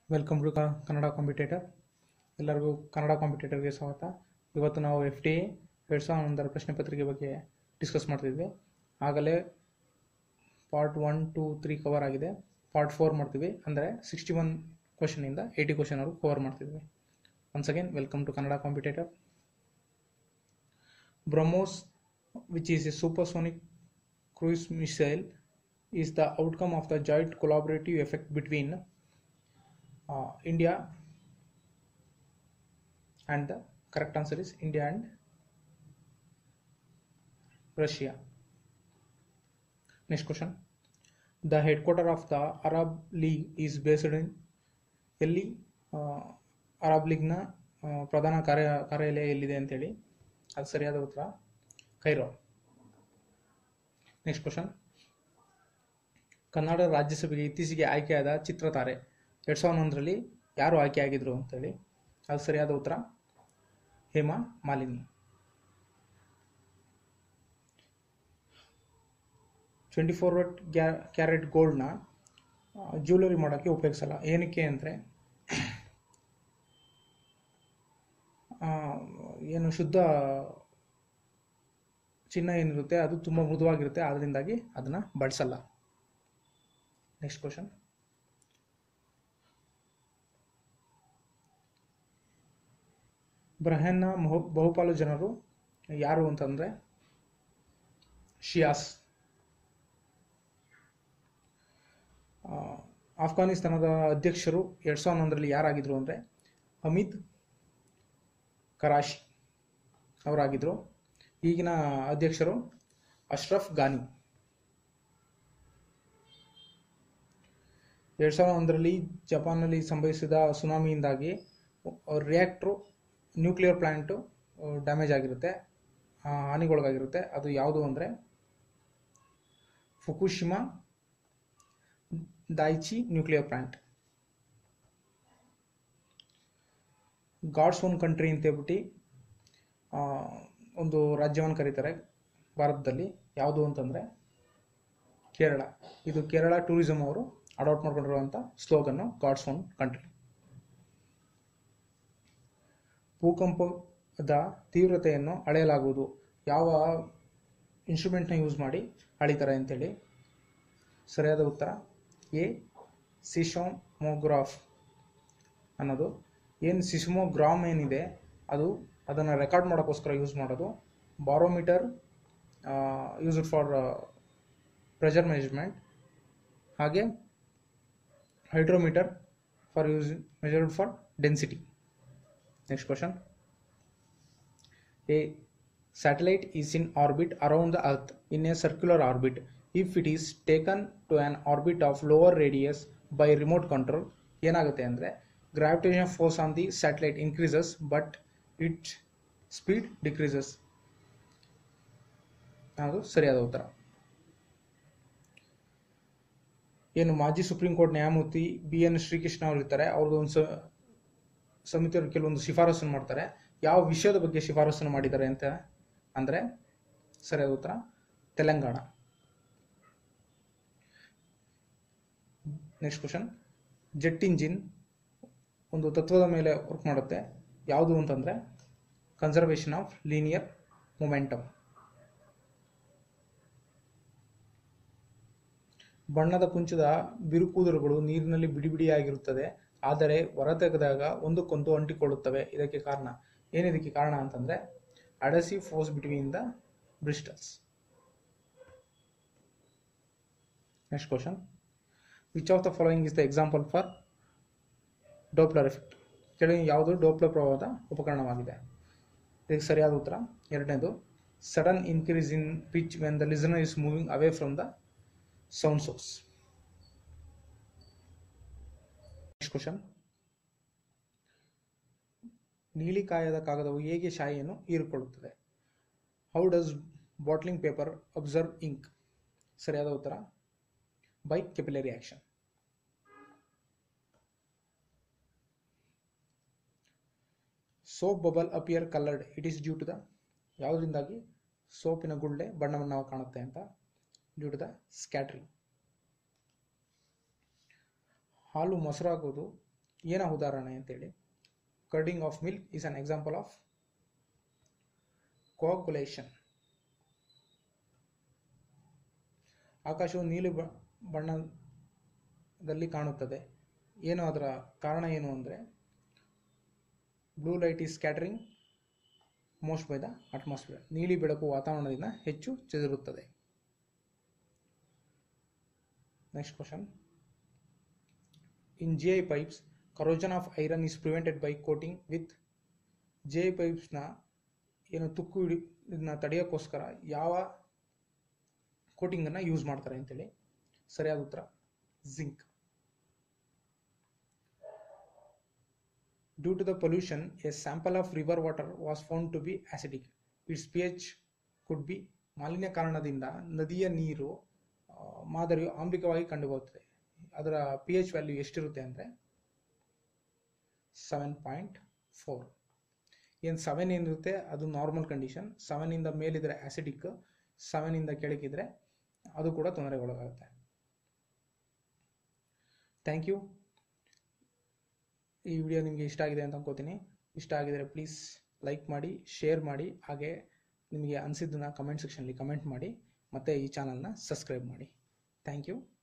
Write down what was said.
Welcome to Kannada competitor ಎಲ್ಲರಿಗೂ ಕನ್ನಡ ಕಾಂಪಿಟೇಟರ್ಗೆ ಸ್ವಾಗತ ಇವತ್ತು ನಾವು ಎಫ್ ಡಿ ಎ ಎರಡು ಸಾವಿರದ ಒಂದರ ಪ್ರಶ್ನೆ ಪತ್ರಿಕೆ ಬಗ್ಗೆ ಡಿಸ್ಕಸ್ ಮಾಡ್ತಿದ್ವಿ ಆಗಲೇ part one two three cover ಆಗಿದೆ ಪಾರ್ಟ್ ಫೋರ್ ಮಾಡ್ತೀವಿ ಅಂದರೆ ಸಿಕ್ಸ್ಟಿ ಒನ್ ಕ್ವಶನಿಂದ ಏಯ್ಟಿ ಕ್ವಶನ್ವರೆಗೂ ಕವರ್ ಮಾಡ್ತಿದ್ವಿ once again welcome to Kannada competitor BrahMos which is a supersonic cruise missile is the outcome of the joint collaborative effect between uh, India and the correct answer is India and Russia. Next question. The headquarter of the Arab League is based in ಎಲ್ಲಿ Arab ಲೀಗ್ನ ಪ್ರಧಾನ ಕಾರ್ಯ ಕಾರ್ಯಾಲಯ ಎಲ್ಲಿದೆ ಅಂತೇಳಿ ಅದು ಸರಿಯಾದ ಉತ್ತರ ಕೈರೋ ನೆಕ್ಸ್ಟ್ ಕ್ವಶನ್ ಕನ್ನಡ ರಾಜ್ಯಸಭೆಗೆ ಇತ್ತೀಚೆಗೆ ಆಯ್ಕೆಯಾದ ಚಿತ್ರತಾರೆ ಎರಡು ಸಾವಿರದ ಒಂದರಲ್ಲಿ ಯಾರು ಆಯ್ಕೆಯಾಗಿದ್ರು ಅಂತೇಳಿ ಅದು ಸರಿಯಾದ ಉತ್ತರ Hema Malini twenty four carat ಗೋಲ್ಡ್ನ ಜ್ಯುವೆಲರಿ ಮಾಡೋಕ್ಕೆ ಉಪಯೋಗಿಸಲ್ಲ ಏನಕ್ಕೆ ಅಂದರೆ ಏನು ಶುದ್ಧ ಚಿನ್ನ ಏನಿರುತ್ತೆ ಅದು ತುಂಬ ಮೃದುವಾಗಿರುತ್ತೆ ಅದರಿಂದಾಗಿ ಅದನ್ನು ಬಳಸಲ್ಲ ನೆಕ್ಸ್ಟ್ ಕ್ವಶನ್ ಬ್ರಹನ್ನ ಬಹುಪಾಲು ಜನರು ಯಾರು ಅಂತಂದರೆ ಶಿಯಾಸ್ ಆಫ್ಘಾನಿಸ್ತಾನದ ಅಧ್ಯಕ್ಷರು ಎರಡು ಸಾವಿರದ ಒಂದರಲ್ಲಿ ಯಾರಾಗಿದ್ರು ಅಂದರೆ ಹಮೀದ್ ಕರಾಶಿ ಅವರಾಗಿದ್ದರು ಈಗಿನ ಅಧ್ಯಕ್ಷರು ಅಶ್ರಫ್ ಘಾನಿ ಎರಡು ಸಾವಿರದ ಒಂದರಲ್ಲಿ ಜಪಾನ್ನಲ್ಲಿ ಸಂಭವಿಸಿದ ಸುನಾಮಿಯಿಂದಾಗಿ ರಿಯಾಕ್ಟ್ರು ನ್ಯೂಕ್ಲಿಯರ್ ಪ್ಲ್ಯಾಂಟು ಡ್ಯಾಮೇಜ್ ಆಗಿರುತ್ತೆ ಹಾನಿಗೊಳಗಾಗಿರುತ್ತೆ ಅದು ಯಾವುದು ಅಂದರೆ Fukushima Daiichi nuclear plant God's own country ಅಂತ ಹೇಳ್ಬಿಟ್ಟು ಒಂದು ರಾಜ್ಯವನ್ನು ಕರೀತಾರೆ ಭಾರತದಲ್ಲಿ ಯಾವುದು ಅಂತಂದರೆ ಕೇರಳ ಇದು ಕೇರಳ ಟೂರಿಸಂ ಅವರು ಅಡಾಪ್ಟ್ ಮಾಡ್ಕೊಂಡಿರುವಂಥ ಸ್ಲೋಗನ್ನು ಗಾಡ್ಸ್ ಓನ್ ಕಂಟ್ರಿ ಭೂಕಂಪದ ತೀವ್ರತೆಯನ್ನು ಅಳೆಯಲಾಗುವುದು ಯಾವ ಇನ್ಸ್ಟ್ರೂಮೆಂಟ್ನ ಯೂಸ್ ಮಾಡಿ ಅಳಿತಾರೆ ಅಂತೇಳಿ ಸರಿಯಾದ ಉತ್ತರ ಎ ಸಿಶೋಮೋಗ್ರಾಫ್ ಅನ್ನೋದು ಏನು ಸಿಸ್ಮೋಗ್ರಾಮ್ ಏನಿದೆ ಅದು ಅದನ್ನು ರೆಕಾರ್ಡ್ ಮಾಡೋಕ್ಕೋಸ್ಕರ ಯೂಸ್ ಮಾಡೋದು barometer used for pressure measurement ಹಾಗೆ hydrometer for use measured for density next question a satellite is in orbit around the earth in a circular orbit if it is taken to an orbit of lower radius by remote control ಏನಾಗುತ್ತೆ ಅಂದರೆ gravitation force on the satellite increases but it speed decreases ಅದು ಸರಿಯಾದ ಉತ್ತರ ಏನು ಮಾಜಿ supreme court ನ್ಯಾಯಮೂರ್ತಿ B N Srikrishna ಅವರು ಇರ್ತಾರೆ ಅವ್ರದ್ದು ಒಂದು ಸಮಿತಿಯವರು ಕೆಲವೊಂದು ಶಿಫಾರಸನ್ನು ಮಾಡ್ತಾರೆ ಯಾವ ವಿಷಯದ ಬಗ್ಗೆ ಶಿಫಾರಸನ್ನು ಮಾಡಿದ್ದಾರೆ ಅಂತ ಅಂದರೆ ಸರಿಯಾದ ಉತ್ತರ Telangana next question jet engine ಒಂದು ತತ್ವದ ಮೇಲೆ ವರ್ಕ್ ಮಾಡುತ್ತೆ ಯಾವುದು ಅಂತಂದರೆ ಕನ್ಸರ್ವೇಷನ್ ಆಫ್ ಲೀನಿಯರ್ ಮೊಮೆಂಟಮ್ ಬಣ್ಣದ ಕುಂಚದ ಬಿರುಕೂದಲುಗಳು ನೀರಿನಲ್ಲಿ ಬಿಡಿ ಬಿಡಿಯಾಗಿರುತ್ತದೆ ಆದರೆ ಹೊರತೆಗೆದಾಗ ಒಂದಕ್ಕೊಂದು ಅಂಟಿಕೊಳ್ಳುತ್ತವೆ ಇದಕ್ಕೆ ಕಾರಣ ಏನಿದಕ್ಕೆ ಕಾರಣ ಅಂತಂದರೆ adhesive force between the bristles next question which of the following is the example for Doppler effect ಕೆಳಗೆ ಯಾವುದು ಡೋಪ್ಲರ್ ಪ್ರಭಾವದ ಉಪಕರಣವಾಗಿದೆ ಇದಕ್ಕೆ ಸರಿಯಾದ ಉತ್ತರ ಎರಡನೇದು sudden increase in pitch when the listener is moving away from the sound source next question ನೀಲಿಕಾಯದ ಕಾಗದವು ಹೇಗೆ ಶಾಯಿಯನ್ನು ಹೀರಿಕೊಳ್ಳುತ್ತದೆ how does blotting paper absorb ink ಸರಿಯಾದ ಉತ್ತರ by capillary action soap bubble appear coloured it is due to the ಯಾವುದರಿಂದಾಗಿ ಸೋಪಿನ ಗುಳ್ಳೆ ಬಣ್ಣವನ್ನು ಕಾಣುತ್ತೆ ಅಂತ ಡ್ಯೂ ಟು ದ ಸ್ಕ್ಯಾಟ್ರಿಂಗ್ ಹಾಲು ಮೊಸರಾಗೋದು ಏನ ಉದಾಹರಣೆ ಅಂತೇಳಿ curding of milk is an example of coagulation ಆಕಾಶವು ನೀಲಿ ಬ- ಬಣ್ಣದಲ್ಲಿ ಕಾಣುತ್ತದೆ ಏನು ಅದರ ಕಾರಣ ಏನು ಅಂದರೆ blue light is scattering most by the atmosphere ನೀಲಿ ಬೆಳಕು ವಾತಾವರಣದಿಂದ ಹೆಚ್ಚು ಚೆದಿರುತ್ತದೆ next question in G I pipes corrosion of iron is prevented by coating with G I ಪೈಪ್ಸ್ನ ಏನು ತುಕ್ಕು ಹಿಡಿ ಇದನ್ನ ತಡೆಯೋಕ್ಕೋಸ್ಕರ ಯಾವ ಕೋಟಿಂಗನ್ನು ಯೂಸ್ ಮಾಡ್ತಾರೆ ಅಂತೇಳಿ ಸರಿಯಾದ ಉತ್ತರ zinc due to the pollution a sample of river water was found to be acidic its P H could be ಮಾಲಿನ್ಯ ಕಾರಣದಿಂದ ನದಿಯ ನೀರು ಆ, ಮಾದರಿಯು ಆಮ್ಲಿಕವಾಗಿ ಕಂಡುಬರುತ್ತದೆ ಅದರ ಪಿ ಎಚ್ ವ್ಯಾಲ್ಯೂ ಎಷ್ಟಿರುತ್ತೆ ಅಂದರೆ ಸೆವೆನ್ ಪಾಯಿಂಟ್ ಫೋರ್ ಏನು ಸೆವೆನ್ ಏನಿರುತ್ತೆ ಅದು ನಾರ್ಮಲ್ ಕಂಡೀಷನ್ ಸೆವೆನಿಂದ ಮೇಲಿದ್ರೆ ಆಸಿಡಿಕ್ ಸೆವೆನಿಂದ ಕೆಳಗಿದ್ರೆ ಅದು ಕೂಡ ತೊಂದರೆಗೊಳಗಾಗುತ್ತೆ ಥ್ಯಾಂಕ್ ಯು ಈ ವಿಡಿಯೋ ನಿಮಗೆ ಇಷ್ಟ ಆಗಿದೆ ಅಂತ ಅನ್ಕೋತೀನಿ ಇಷ್ಟ ಆಗಿದರೆ ಪ್ಲೀಸ್ ಲೈಕ್ ಮಾಡಿ ಶೇರ್ ಮಾಡಿ ಹಾಗೆ ನಿಮಗೆ ಅನಿಸಿದ್ದನ್ನ ಕಮೆಂಟ್ ಸೆಕ್ಷನಲ್ಲಿ ಕಮೆಂಟ್ ಮಾಡಿ ಮತ್ತು ಈ ಚಾನಲ್ನ ಸಬ್ಸ್ಕ್ರೈಬ್ ಮಾಡಿ ಥ್ಯಾಂಕ್ ಯು